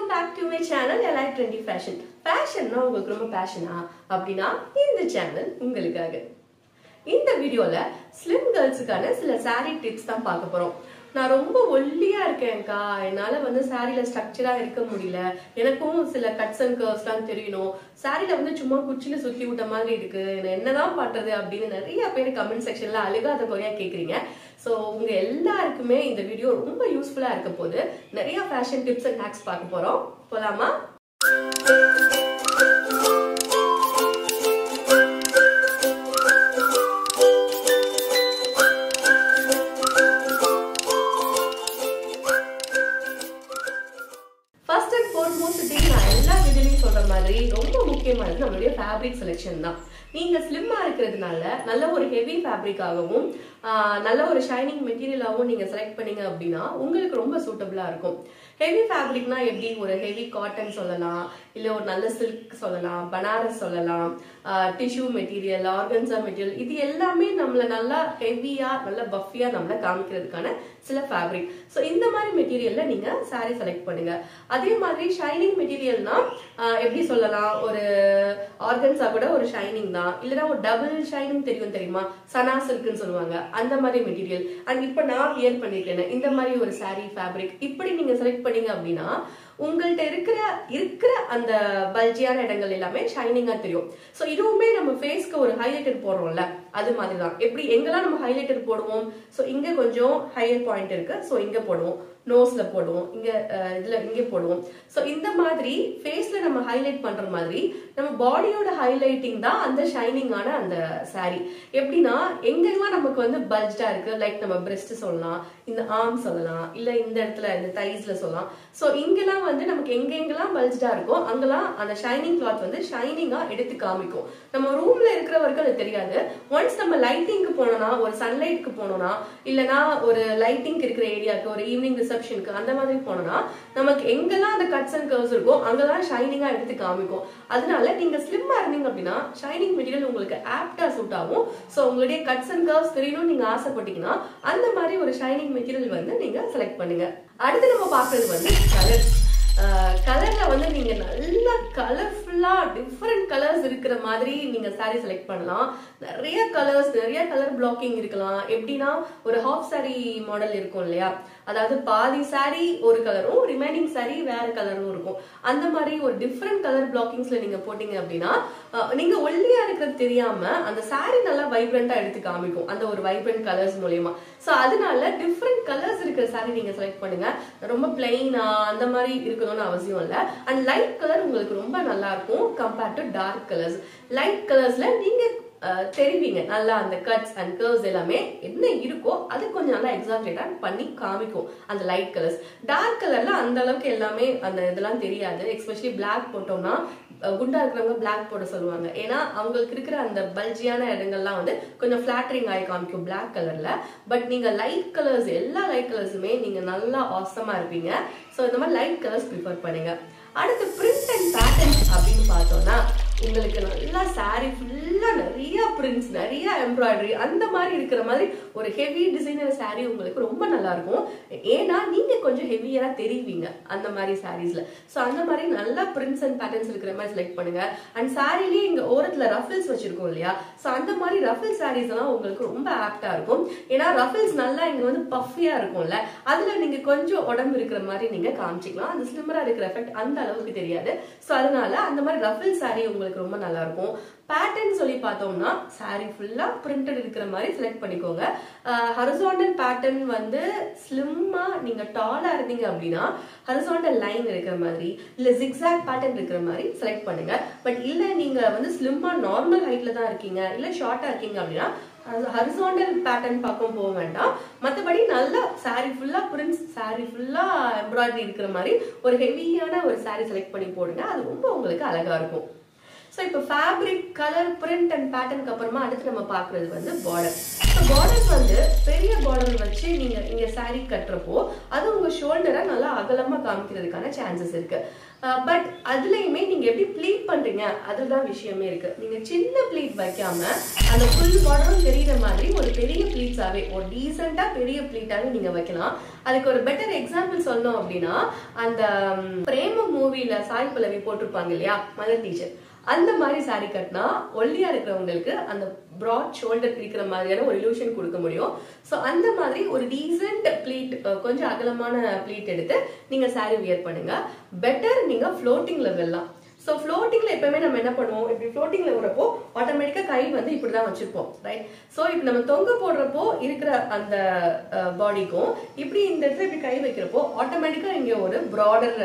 back to my channel எலாய் trendy fashion ஃபேஷன்னா உங்களுக்கு ரொம்ப பேஷனா அப்படின்னா இந்த சேனல் உங்களுக்காக இந்த வீடியோல ஸ்லிம் கேர்ள்ஸுக்கான சில saree டிப்ஸ் தான் பார்க்க போறோம் நான் ரொம்ப ஒல்லியா இருக்கேன்க்கா என்னால வந்து சாரில ஸ்ட்ரக்சரா இருக்க முடியல எனக்கும் சில கட்ஸ் அண்ட் கர்வ்ஸ்லாம் தெரியணும் சாரில வந்து சும்மா குச்சில சுத்தி விட்ட மாதிரி இருக்கு நான் என்னதான் பண்றது அப்படின்னு நிறைய பேர் கமெண்ட் செக்ஷன்ல அழுகாத குறையா கேக்குறீங்க ஸோ உங்க எல்லாருக்குமே இந்த வீடியோ ரொம்ப யூஸ்ஃபுல்லா இருக்க போது நிறைய ஃபேஷன் டிப்ஸ் அண்ட் ஹேக்ஸ் பார்க்க போறோம் போலாமா ஃபர்ஸ்ட் அண்ட் ஃபோர்மோஸ்ட் திங் நான் எல்லா வீடியோலையும் சொல்ற மாதிரி ரொம்ப முக்கியமானது நம்மளுடைய ஃபேப்ரிக் செலெக்ஷன் தான் நீங்க ஸ்லிம்மா இருக்கிறதுனால நல்ல ஒரு ஹெவி ஃபேப்ரிக்காகவும் நல்ல ஒரு ஷைனிங் மெட்டீரியலாகவும் நீங்க செலக்ட் பண்ணீங்க அப்படின்னா உங்களுக்கு ரொம்ப சூட்டபிளா இருக்கும் ஹெவி ஃபேப்ரிக்னா எப்படி ஒரு ஹெவி காட்டன் சொல்லலாம் இல்ல ஒரு நல்ல சில்க் சொல்லலாம் பனாரஸ் சொல்லலாம் டிஷ்யூ மெட்டீரியல் ஆர்கன்சா மெட்டீரியல் இது எல்லாமே நம்மள நல்லா ஹெவியா நல்ல பஃபியா நம்மள காமிக்கிறதுக்கான சில ஃபேப்ரிக் ஸோ இந்த மாதிரி மெட்டீரியல்ல நீங்க saree செலக்ட் பண்ணுங்க அதே மாதிரி ஷைனிங் மெட்டீரியல்னா எப்படி சொல்லலாம் ஒரு ஆர்கன்ஸா கூட ஒரு ஷைனிங் தான் இல்லைன்னா ஒரு டபுள் ஷைனிங் தெரியும் தெரியுமா சனா சில்க்னு சொல்லுவாங்க அந்த மாதிரி மெட்டீரியல் அண்ட் இப்போ நான் வியர் பண்ணிருக்கேன் இந்த மாதிரி ஒரு saree ஃபேப்ரிக் இப்படி நீங்க செலக்ட் பண்ணீங்க அப்படின்னா உங்கள்ட்ட இருக்கிற இருக்கிற அந்த பல்ஜியான இடங்கள் எல்லாமே ஷைனிங்கா தெரியும் ஸோ இதுவுமே நம்ம ஃபேஸ்க்கு ஒரு ஹைலைட்டர் போடுறோம்ல அது மாதிரி தான் எப்படி எங்கெல்லாம் நம்ம ஹைலைட்டர் போடுவோம் ஸோ இங்க கொஞ்சம் ஹையர் பாயிண்ட் இருக்கு ஸோ இங்க போடுவோம் நோஸ்ல போடுவோம் இங்க அஹ், இதுல இங்க போடுவோம் ஸோ இந்த மாதிரி ஃபேஸ்ல நம்ம ஹைலைட் பண்ற மாதிரி நம்ம பாடியோட ஹைலைட்டிங் தான் அந்த ஷைனிங்கான அந்த saree எப்படின்னா எங்கெல்லாம் நமக்கு வந்து பல்ஜ்டா இருக்கு லைக் நம்ம பிரெஸ்ட் சொல்லலாம் இந்த ஆர்ம் சொல்லலாம் இல்ல இந்த இடத்துல இந்த தைஸ்ல சொல்லலாம் ஸோ இங்கெல்லாம் வந்து நமக்கு எங்கெங்கெல்லாம் பல்ஜ்டா இருக்கோ அங்கெல்லாம் அந்த ஷைனிங் கிளாத் வந்து ஷைனிங்கா எடுத்து காமிக்கும் நம்ம ரூம்ல இருக்கிறவருக்கு அது தெரியாது ஒன்ஸ் நம்ம லைட்டிங்க்கு போனோம்னா ஒரு சன்லைட்க்கு போனோம்னா இல்லனா ஒரு லைட்டிங் இருக்கிற ஏரியாக்கு ஒரு ஈவினிங் ரிசப்ஷனுக்கு அந்த மாதிரி போனோம்னா நமக்கு எங்கெல்லாம் அந்த கட்ஸ் அண்ட் கர்வ்ஸ் இருக்கோ அங்கெல்லாம் ஷைனிங்கா எடுத்து காமிக்கும் அதனால நீங்க ஸ்லிம்மா இருந்தீங்க அப்படின்னா ஷைனிங் மெட்டீரியல் உங்களுக்கு ஆப்டா சூட் ஆகும் ஸோ உங்களுடைய கட்ஸ் அண்ட் கர்வ்ஸ் தெரியணும்னு நீங்க ஆசைப்பட்டீங்கன்னா அந்த மாதிரி ஒரு ஷைனிங் மெட்டீரியல் வந்து நீங்க செலக்ட் பண்ணுங்க அடுத்து நம்ம பார்க்கறது வந்து கலர் கலர்ல வந்து நீங்க நல்லா கலர்ஃபுல்லா டிஃப்ரெண்ட் கலர்ஸ் இருக்கிற மாதிரி நீங்க saree செலக்ட் பண்ணலாம் நிறைய கலர்ஸ் நிறைய கலர் பிளாக்கிங் இருக்கலாம் எப்படின்னா ஒரு ஹாஃப் saree மாடல் இருக்கும் இல்லையா அதாவது பாதி saree ஒரு கலரும் ரிமைனிங் saree வேற கலரும் இருக்கும் அந்த மாதிரி ஒரு டிஃப்ரெண்ட் கலர் பிளாக்கிங்ஸ்ல நீங்க போட்டீங்க அப்படின்னா அஹ், நீங்க ஒல்லியா இருக்கிறது தெரியாம அந்த saree நல்லா வைப்ரண்டா எடுத்து காமிக்கும் அந்த ஒரு வைப்ரண்ட் கலர்ஸ் மூலியமா சோ அதனால டிஃப்ரெண்ட் கலர்ஸ் இருக்கிற saree நீங்க செலக்ட் பண்ணுங்க ரொம்ப பிளெயினா அந்த மாதிரி இருக்கணும்னு அவசியம் இல்ல அண்ட் லைட் கலர் உங்களுக்கு ரொம்ப நல்லா இருக்கும் compared to dark colours light கலர்ஸ்ல நீங்க அஹ், தெரிவிங்க நல்லா அந்த கட்ஸ் அண்ட் கர்வ்ஸ் எல்லாமே என்ன இருக்கோ அது கொஞ்சம் நல்லா எக்ஸாக்டேட்டா பண்ணி காமிக்கும் அந்த லைட் கலர்ஸ் டார்க் கலர்ல அந்த அளவுக்கு எல்லாமே அந்த இதெல்லாம் தெரியாது எஸ்பெஷலி பிளாக் போட்டோம்னா அஹ், குண்டா இருக்கிறவங்க பிளாக் போட சொல்லுவாங்க ஏன்னா அவங்களுக்கு இருக்கிற அந்த பல்ஜியான இடங்கள்லாம் வந்து கொஞ்சம் ஃபிளாட்டரிங் ஆகி காமிக்கும் பிளாக் கலர்ல பட் நீங்க லைட் கலர்ஸ் எல்லா லைட் கலர்ஸுமே நீங்க நல்லா ஆசமா இருப்பீங்க ஸோ இந்த மாதிரி லைட் கலர்ஸ் ப்ரிஃபர் பண்ணுங்க அடுத்து பிரிண்ட் அண்ட் பேட்டர்ன்ஸ் அப்படின்னு பார்த்தோம்னா உங்களுக்கு நல்லா saree ஃபுல்லா நிறைய பிரிண்ட்ஸ் நிறைய எம்ப்ராய்டரி அந்த மாதிரி இருக்கிற மாதிரி ஒரு ஹெவி டிசைனர் saree உங்களுக்கு ரொம்ப நல்லா இருக்கும் ஏன்னா நீங்க கொஞ்சம் ஹெவியரா தெரிவிங்க அந்த மாதிரி சாரீஸ்ல ஸோ அந்த மாதிரி நல்லா பிரிண்ட்ஸ் அண்ட் பேட்டர்ன்ஸ் இருக்கிற மாதிரி செலக்ட் பண்ணுங்க அண்ட் சாரிலேயே இங்க ஓரத்துல ரஃபிள்ஸ் வச்சிருக்கோம் இல்லையா ஸோ அந்த மாதிரி ரஃபிள் சாரீஸ் எல்லாம் உங்களுக்கு ரொம்ப ஆப்டா இருக்கும் ஏன்னா ரஃபிள்ஸ் நல்லா இங்க வந்து பஃபியா இருக்கும்ல அதுல நீங்க கொஞ்சம் உடம்பு இருக்கிற மாதிரி நீங்க காமிச்சிக்கலாம் அந்த ஸ்லிம்மரா இருக்கிற எஃபெக்ட் அந்த அளவுக்கு தெரியாது ஸோ அதனால அந்த மாதிரி ரஃபிள் saree உங்களுக்கு ரொம்ப நல்லா இருக்கும் பேட்டர்ன் சொல்லி பார்த்தோம்னா saree ஃபுல்லா பிரிண்டட் இருக்கிற மாதிரி செலக்ட் பண்ணிக்கோங்க ஹரிசாண்டல் பேட்டர்ன் வந்து ஸ்லிம்மா நீங்க டாலா இருந்தீங்க அப்படின்னா ஹரிசாண்டல் லைன் இருக்கிற மாதிரி இல்ல ஜிக்ஸாக் பேட்டர்ன் இருக்கிற மாதிரி செலக்ட் பண்ணுங்க பட் இல்ல நீங்க வந்து ஸ்லிம்மா நார்மல் ஹைட்ல தான் இருக்கீங்க இல்ல ஷார்ட்டா இருக்கீங்க அப்படின்னா ஹரிசாண்டல் பேட்டர்ன் பக்கம் போக வேண்டாம் மற்றபடி நல்லா saree ஃபுல்லா பிரிண்ட்ஸ் saree ஃபுல்லா எம்ப்ராய்டரி இருக்கிற மாதிரி ஒரு ஹெவியான ஒரு saree செலக்ட் பண்ணி போடுங்க அது ரொம்ப உங்களுக்கு அழகா இருக்கும் ஸோ இப்போ ஃபேப்ரிக் கலர் பிரிண்ட் அண்ட் பேட்டர்னுக்கு அப்புறமா அடுத்து நம்ம பார்க்குறது வந்து பார்டர் ஸோ பார்டர் வந்து பெரிய பார்டர் வச்சு நீங்க இங்க saree கட்டுறப்போ அது உங்க ஷோல்டரை நல்லா அகலமா காமிக்கிறதுக்கான சான்சஸ் இருக்கு பட் அதுலயுமே நீங்க எப்படி ப்ளீட் பண்றீங்க அதுதான் விஷயமே இருக்கு நீங்க சின்ன ப்ளீட் வைக்காம அந்த ஃபுல் பார்டரும் தெரியுற மாதிரி ஒரு பெரிய ப்ளீட்ஸாவே ஒரு டீசெண்டா பெரிய ப்ளீட்டாவே நீங்க வைக்கலாம் அதுக்கு ஒரு பெட்டர் எக்ஸாம்பிள் சொல்லணும் அப்படின்னா அந்த ம், பிரேம மூவில சாய் பல்லவி போட்டிருப்பாங்க இல்லையா மதர் டீச்சர் அந்த மாதிரி saree கட்டினா ஒல்லியா இருக்கிறவங்களுக்கு அந்த ப்ராட் ஷோல்டர் பிரிக்கிற மாதிரியான ஒரு illusion கொடுக்க முடியும் ஸோ அந்த மாதிரி ஒரு டீசென்ட் ப்ளீட் கொஞ்சம் அகலமான ப்ளீட் எடுத்து நீங்க saree வியர் பண்ணுங்க பெட்டர் நீங்க ஃப்ளோட்டிங்ல வெல்லலாம் ஸோ ஃப்ளோட்டிங்ல எப்பவுமே நம்ம என்ன பண்ணுவோம் இப்படி ஃப்ளோட்டிங்ல வரப்போ ஆட்டோமேட்டிக்கா கை வந்து இப்படிதான் வச்சிருப்போம் ரைட் ஸோ இப்போ நம்ம தொங்க போடுறப்போ இருக்கிற அந்த பாடிக்கும் இப்படி இந்த இடத்துல இப்படி கை வைக்கிறப்போ ஆட்டோமேட்டிக்கா இங்க ஒரு ப்ராடர்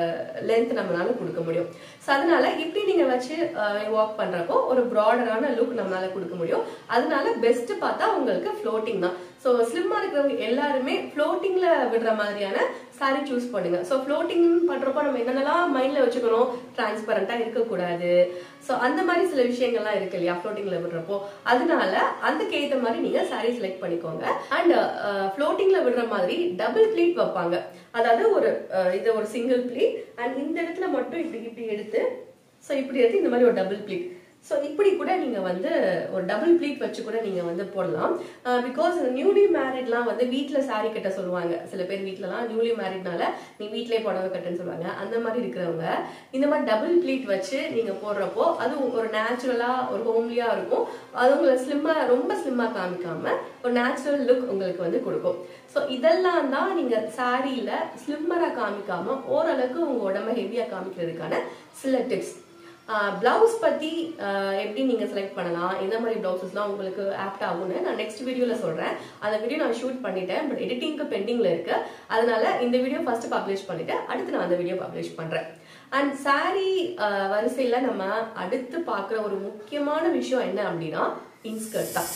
லென்த் நம்மளால கொடுக்க முடியும் ஸோ அதனால இப்படி நீங்க வச்சு வாக் பண்றப்போ ஒரு ப்ராடரான லுக் நம்மளால கொடுக்க முடியும் அதனால பெஸ்ட் பார்த்தா உங்களுக்கு ஃப்ளோட்டிங் தான் ஸோ ஸ்லிம்மா இருக்கிறவங்க எல்லாருமே ஃப்ளோட்டிங்ல விடுற மாதிரியான saree சூஸ் பண்ணுங்க ஸோ ஃப்ளோட்டிங் பண்றப்போ நம்ம என்னென்னலாம் மைண்ட்ல வச்சுக்கணும் டிரான்ஸ்பரண்டா இருக்கக்கூடாது ஸோ அந்த மாதிரி சில விஷயங்கள்லாம் இருக்கு இல்லையா ஃப்ளோட்டிங்ல விடுறப்போ அதனால அதுக்கு ஏத்த மாதிரி நீங்க saree செலக்ட் பண்ணிக்கோங்க அண்ட் ஃப்ளோட்டிங்ல விடுற மாதிரி டபுள் ப்ளீட் வைப்பாங்க அதாவது ஒரு அஹ், இது ஒரு சிங்கிள் ப்ளீட் அண்ட் இந்த இடத்துல மட்டும் இப்படி இப்படி எடுத்து ஸோ இப்படி எடுத்து இந்த மாதிரி ஒரு டபுள் ப்ளீட் ஸோ இப்படி கூட நீங்க வந்து ஒரு டபுள் ப்ளீட் வச்சு கூட நீங்க வந்து போடலாம் பிகாஸ் நியூலி மேரிட்லாம் வந்து வீட்ல saree கட்ட சொல்லுவாங்க சில பேர் வீட்லலாம் நியூலி மேரிட்னால நீ வீட்லயே புடவை கட்டுன்னு சொல்லுவாங்க அந்த மாதிரி இருக்கிறவங்க இந்த மாதிரி டபுள் ப்ளீட் வச்சு நீங்க போடுறப்போ அது ஒரு நேச்சுரலா ஒரு ஹோம்லியா இருக்கும் அது உங்களை ஸ்லிம்மா ரொம்ப ஸ்லிம்மா காமிக்காம ஒரு நேச்சுரல் லுக் உங்களுக்கு வந்து கொடுக்கும் ஸோ இதெல்லாம் தான் நீங்க சாரியில ஸ்லிம்மரா காமிக்காம ஓரளவுக்கு உங்க உடம்ப ஹெவியா காமிக்கிறதுக்கான சில டிப்ஸ் பிளவுஸ் பத்தி ஆஹ் எப்படி நீங்க செலக்ட் பண்ணலாம் எந்த மாதிரி பிளவுசஸ்லாம் உங்களுக்கு ஆப்ட் ஆகும்னு நான் நெக்ஸ்ட் வீடியோல சொல்றேன் அந்த வீடியோ நான் ஷூட் பண்ணிட்டேன் பட் எடிட்டிங்க்கு பெண்டிங்ல இருக்கு அதனால இந்த வீடியோ ஃபர்ஸ்ட் பப்ளிஷ் பண்ணிட்டு அடுத்து நான் அந்த வீடியோ பப்ளிஷ் பண்றேன் அண்ட் சாரி வரிசையில நம்ம அடுத்து பார்க்குற ஒரு முக்கியமான விஷயம் என்ன அப்படின்னா இன்ஸ்கர்ட் தான்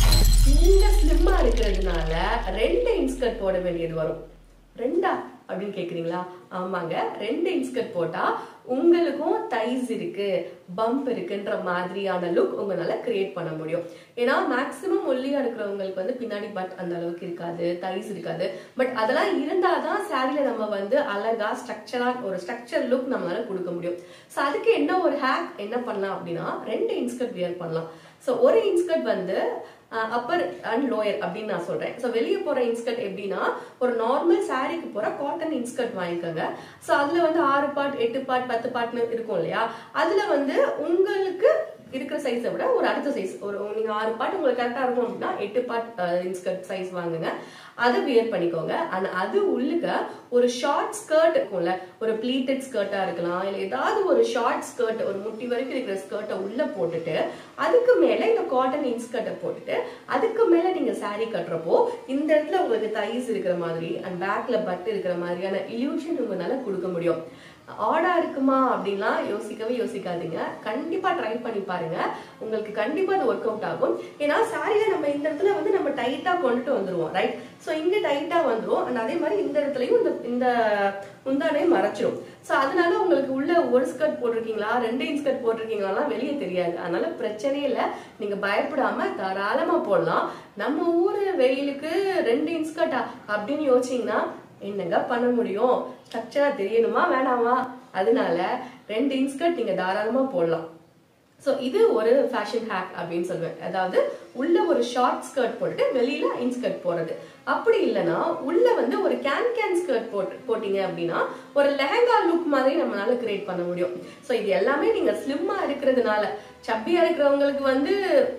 நீங்க ஸ்லிம்மா இருக்கிறதுனால ரெண்டு இன்ஸ்கர்ட் போட வேண்டியது வரும் ரெண்டா அப்படின்னு கேக்குறீங்களா ஆமாங்க ரெண்டு இன்ஸ்கர்ட் போட்டா உங்களுக்கும் தைஸ் இருக்கு பம்ப் இருக்குன்ற மாதிரியான லுக் உங்களால கிரியேட் பண்ண முடியும் ஏன்னா மேக்சிமம் ஒல்லியா இருக்கிறவங்களுக்கு வந்து பின்னாடி பட் அந்த அளவுக்கு இருக்காது தைஸ் இருக்காது பட் அதெல்லாம் இருந்தாதான் சாரியில நம்ம வந்து அழகா ஸ்ட்ரக்சரா ஒரு ஸ்ட்ரக்சர் லுக் நம்மளால கொடுக்க முடியும் ஸோ அதுக்கு என்ன ஒரு ஹேக் என்ன பண்ணலாம் அப்படின்னா ரெண்டு இன்ஸ்கர்ட் வியர் பண்ணலாம் ஸோ ஒரு இன்ஸ்கர்ட் வந்து அப்பர் அண்ட் லோயர் அப்படின்னு நான் சொல்றேன் ஸோ வெளியே போற இன்ஸ்கர்ட் எப்படின்னா ஒரு நார்மல் சாரிக்கு போற காட்டன் இன்ஸ்கர்ட் வாங்கிக்கோங்க ஸோ அதுல வந்து ஆறு பார்ட் எட்டு பார்ட் பத்து பார்ட்னு இருக்கும் இல்லையா அதுல வந்து உங்களுக்கு இருக்கிற சைஸை விட ஒரு அடுத்த சைஸ் ஒரு நீங்க ஆறு பார்ட் உங்களுக்கு கரெக்டா இருக்கும் அப்படின்னா எட்டு பார்ட் இன்ஸ்கர்ட் சைஸ் வாங்குங்க அதை வியர் பண்ணிக்கோங்க அண்ட் அது உள்ளுக்க ஒரு ஷார்ட் ஸ்கர்ட் இருக்கும்ல ஒரு ப்ளீட்டட் ஸ்கர்ட்டா இருக்கலாம் இல்ல ஏதாவது ஒரு ஷார்ட் ஸ்கர்ட் ஒரு முட்டி வரைக்கும் இருக்கிற ஸ்கர்ட்டை உள்ள போட்டுட்டு அதுக்கு மேல இந்த காட்டன் இன்ஸ்கர்ட்டை போட்டுட்டு அதுக்கு மேல நீங்க saree கட்டுறப்போ இந்த இடத்துல உங்களுக்கு தைஸ் இருக்கிற மாதிரி அண்ட் பேக்ல பட் இருக்கிற மாதிரியான இல்யூஷன் உங்களால கொடுக்க முடியும் ஆடா இருக்குமா அப்படின்லாம் யோசிக்கவே யோசிக்காதீங்க கண்டிப்பா ட்ரை பண்ணி பாருங்க உங்களுக்கு கண்டிப்பா அது ஒர்க் அவுட் ஆகும் ஏன்னா சாரியில நம்ம இந்த இடத்துல வந்து நம்ம டைட்டா கொண்டுட்டு வந்துருவோம் ரைட் சோ இங்க டைட்டா வந்துரும் அண்ட் அதே மாதிரி இந்த இடத்துலயும் இந்த இந்த முந்தானையும் மறைச்சிரும் சோ அதனால உங்களுக்கு உள்ள ஒரு ஸ்கர்ட் போட்டிருக்கீங்களா ரெண்டு இன்ச் ஸ்கர்ட் போட்டிருக்கீங்களா வெளியே தெரியாது அதனால பிரச்சனையே இல்ல நீங்க பயப்படாம தாராளமா போடலாம் நம்ம ஊரு வெயிலுக்கு ரெண்டு இன்ச் ஸ்கர்ட்டா அப்படின்னு யோசிச்சீங்கன்னா என்னங்க பண்ண முடியும் ஸ்ட்ரக்சரா தெரியணுமா வேணாமா அதனால ரெண்டு இன்ஸ்கர்ட் நீங்க தாராளமா போடலாம் சோ இது ஒரு ஃபேஷன் ஹேக் அப்படின்னு சொல்லுவேன் அதாவது உள்ள ஒரு ஷார்ட் ஸ்கர்ட் போட்டுட்டு வெளியில இன்ஸ்கர்ட் போடுறது அப்படி இல்லைன்னா உள்ள வந்து ஒரு கேன் கேன் ஸ்கர்ட் போட்டு போட்டீங்க அப்படின்னா ஒரு லெஹங்கா லுக் மாதிரி நம்மளால கிரியேட் பண்ண முடியும் சோ இது எல்லாமே நீங்க ஸ்லிம்மா இருக்கிறதுனால சப்பியா இருக்கிறவங்களுக்கு வந்து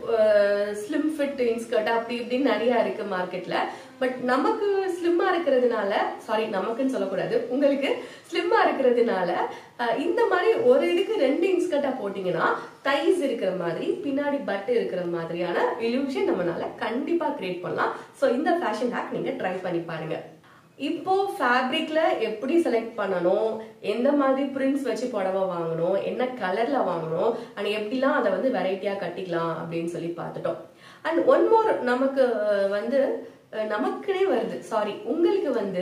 ஸ்லிம் ஃபிட் இன்ஸ்கர்ட் அப்படி இப்படின்னு நிறைய இருக்கு மார்க்கெட்ல பட் நமக்கு ஸ்லிம்மா இருக்கிறதுனால சாரி நமக்குன்னு சொல்லக்கூடாது உங்களுக்கு ஸ்லிம்மா இருக்கிறதுனால அஹ், இந்த மாதிரி ஒரு இதுக்கு ரெண்டு இன்ஸ்கர்ட்டா போட்டீங்கன்னா தைஸ் இருக்கிற மாதிரி பின்னாடி பட் இருக்கிற மாதிரியான இல்யூஷன் நம்மளால கண்டிப்பா கிரியேட் பண்ணலாம் சோ இந்த ஃபேஷன் ஹேக் நீங்க ட்ரை பண்ணி பாருங்க இப்போ ஃபேப்ரிக்ல எப்படி செலக்ட் பண்ணணும் எந்த மாதிரி பிரிண்ட்ஸ் வச்சு புடவை வாங்கணும் என்ன கலர்ல வாங்கணும் அண்ட் எப்படிலாம் அதை வந்து வெரைட்டியா கட்டிக்கலாம் அப்படின்னு சொல்லி பார்த்துட்டோம் அண்ட் ஒன் மோர் நமக்கு அஹ், வந்து அஹ், நமக்குனே வருது சாரி உங்களுக்கு வந்து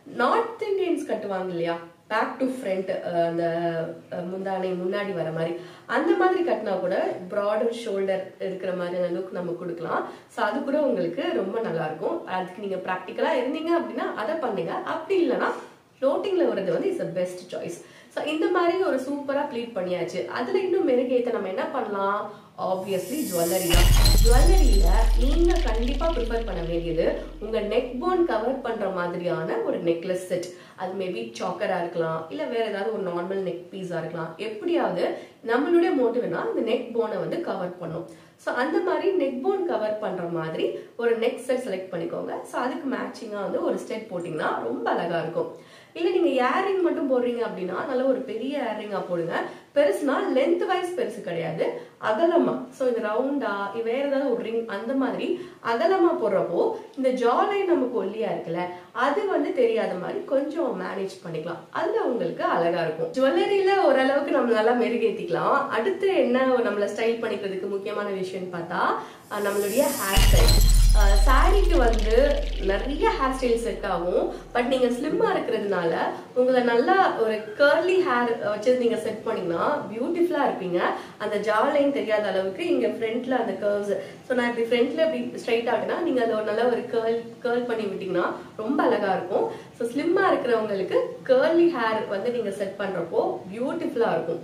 நார்த் இந்தியன்ஸ் கட்டுவாங்க இல்லையா பேக் டு ஃப்ரண்ட் அந்த அஹ், முந்தானை முன்னாடி வர மாதிரி அந்த மாதிரி கட்டினா கூட ப்ராடர் ஷோல்டர் இருக்கிற மாதிரியான லுக் நம்ம கொடுக்கலாம் ஸோ அது கூட உங்களுக்கு ரொம்ப நல்லா இருக்கும் அதுக்கு நீங்க ப்ராக்டிக்கலா இருந்தீங்க அப்படின்னா அதை பண்ணுங்க அப்படி இல்லைன்னா ஃப்ளோட்டிங்ல வர்றது வந்து is a best choice so இந்த மாதிரி ஒரு சூப்பரா ப்ளீட் பண்ணியாச்சு அதுல இன்னும் மெருகேத்த நம்ம என்ன பண்ணலாம் ஆப்வியஸ்லி ஜுவல்லரி தான் ஜுவல்லரியில நீங்க கண்டிப்பா ப்ரிஃபர் பண்ண வேண்டியது உங்க நெக் போன் கவர் பண்ற மாதிரியான ஒரு நெக்லஸ் செட் அது மேபி சாக்கரா இருக்கலாம் இல்ல வேற ஏதாவது ஒரு நார்மல் நெக் பீஸா இருக்கலாம் எப்படியாவது நம்மளுடைய மோட்டிவ்னா இந்த நெக் போனை வந்து கவர் பண்ணும் ஸோ அந்த மாதிரி நெக் போன் கவர் பண்ற மாதிரி ஒரு நெக் செட் செலக்ட் பண்ணிக்கோங்க ஸோ அதுக்கு மேட்சிங்கா வந்து ஒரு ஸ்டெட் போட்டிங்கன்னா ரொம்ப அழகா இருக்கும் இல்ல நீங்க ஏரிங் மட்டும் போடுறீங்க அப்படின்னா நல்ல ஒரு பெரிய ஏரிங்கா போடுங்க பெருசுனா லென்த் வைஸ் பெருசு கிடையாது அகலமா சோ இது ரவுண்டா வேற ஏதாவது ஒரு ரிங் அந்த மாதிரி அகலமா போடுறப்போ இந்த ஜாலை நமக்கு ஒல்லியா இருக்குல்ல அது வந்து தெரியாத மாதிரி கொஞ்சம் மேனேஜ் பண்ணிக்கலாம் அதுல உங்களுக்கு அழகா இருக்கும் ஜுவல்லரியில ஓரளவுக்கு நம்ம நல்லா மெருகேத்திக்கலாம் அடுத்து என்ன நம்மள ஸ்டைல் பண்ணிக்கிறதுக்கு முக்கியமான விஷயம்னு பார்த்தா அஹ் நம்மளுடைய ஹேர் ஸ்டைல் சாரிக்கு வந்து நிறைய ஹேர் ஸ்டைல் செட் ஆகும் பட் நீங்க ஸ்லிம்மா இருக்கிறதுனால உங்களை நல்லா ஒரு கர்லி ஹேர் வச்சு நீங்க செட் பண்ணீங்கன்னா பியூட்டிஃபுல்லா இருப்பீங்க அந்த ஜா லைன் தெரியாத அளவுக்கு இங்க ஃப்ரண்ட்ல அந்த கர்வ்ஸ் ஸோ நான் இப்படி ஃப்ரண்ட்ல இப்படி ஸ்ட்ரைட் ஆகுனா நீங்க அதை ஒரு நல்ல ஒரு கேர்ள் கேர்ள் பண்ணி விட்டீங்கன்னா ரொம்ப அழகா இருக்கும் ஸோ ஸ்லிம்மா இருக்கிறவங்களுக்கு கர்லி ஹேர் வந்து நீங்க செட் பண்றப்போ பியூட்டிஃபுல்லா இருக்கும்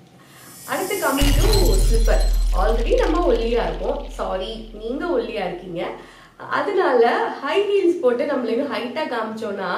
அடுத்து கம்மிங் டு ஸ்லிப்பர் ஆல்ரெடி நம்ம ஒல்லியா இருக்கோம் சாரி நீங்க ஒல்லியா இருக்கீங்க அதனால ஹை ஹீல்ஸ் போட்டு நம்மளுக்கு ஹைட்டா காமிச்சோம்னா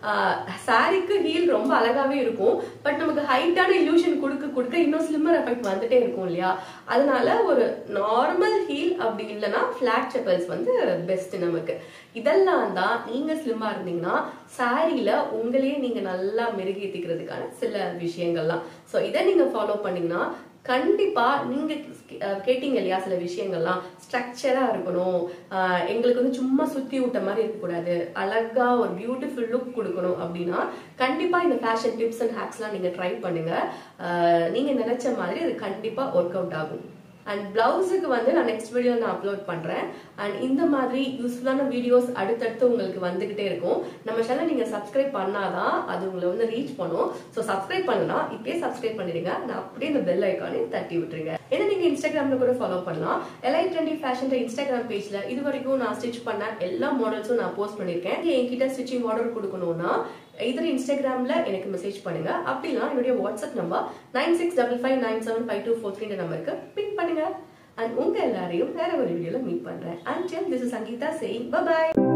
சாரிக்கு ஹீல் ரொம்ப அழகாவே இருக்கும் பட் நமக்கு ஹைட்டான illusion கொடுக்க கொடுக்க இன்னும் ஸ்லிம்மர் எஃபெக்ட் வந்துட்டே இருக்கும் இல்லையா அதனால ஒரு நார்மல் ஹீல் அப்படி இல்லைன்னா ஃபிளாட் செப்பல்ஸ் வந்து பெஸ்ட் நமக்கு இதெல்லாம் தான் நீங்க ஸ்லிம்மா இருந்தீங்கன்னா சாரியில உங்களையே நீங்க நல்லா மெருகேத்திக்கிறதுக்கான சில விஷயங்கள்லாம் ஸோ இதை நீங்க ஃபாலோ பண்ணீங்கன்னா கண்டிப்பா நீங்க அஹ், கேட்டீங்க இல்லையா சில விஷயங்கள்லாம் ஸ்ட்ரக்சரா இருக்கணும் அஹ், எங்களுக்கு வந்து சும்மா சுத்தி விட்ட மாதிரி இருக்கக்கூடாது அழகா ஒரு பியூட்டிஃபுல் லுக் கொடுக்கணும் அப்படின்னா கண்டிப்பா இந்த ஃபேஷன் டிப்ஸ் அண்ட் ஹேக்ஸ்லாம் நீங்க ட்ரை பண்ணுங்க அஹ், நீங்க நினைச்ச மாதிரி அது கண்டிப்பா ஒர்க் அவுட் ஆகும் அண்ட் பிளவுஸுக்கு வந்து நான் நெக்ஸ்ட் வீடியோ நான் அப்லோட் பண்றேன் அண்ட் இந்த மாதிரி யூஸ்ஃபுல்லான வீடியோஸ் அடுத்தடுத்து உங்களுக்கு வந்துகிட்டே இருக்கும் நம்ம சேனல் நீங்க சப்ஸ்கிரைப் பண்ணாதான் அது உங்களை வந்து ரீச் பண்ணும் ஸோ சப்ஸ்கிரைப் பண்ணனா இப்பயே சப்ஸ்கிரைப் பண்ணிடுங்க நான் அப்படியே இந்த பெல் ஐக்கானே தட்டி விட்டுருங்க ஏன்னா நீங்க இன்ஸ்டாகிராம்ல கூட ஃபாலோ பண்ணலாம் எல்ஐ ட்ரெண்டி ஃபேஷன் இன்ஸ்டாகிராம் பேஜ்ல இது வரைக்கும் நான் ஸ்டிச் பண்ண எல்லா மாடல்ஸும் நான் போஸ்ட் பண்ணிருக்கேன் நீங்க என்கிட்ட ஸ்டிச்சிங் ஆர்டர் கொடுக்கணும்னா இதர் இன்ஸ்டாகிராம்ல எனக்கு மெசேஜ் பண்ணுங்க அப்படின்னா என்னுடைய WhatsApp number nine six double five nine seven five two four three நம்பருக்கு பின் பண்ணுங்க அண்ட் உங்க எல்லாரையும் வேற ஒரு வீடியோல மீட் பண்றேன் and this is Sangeetha saying by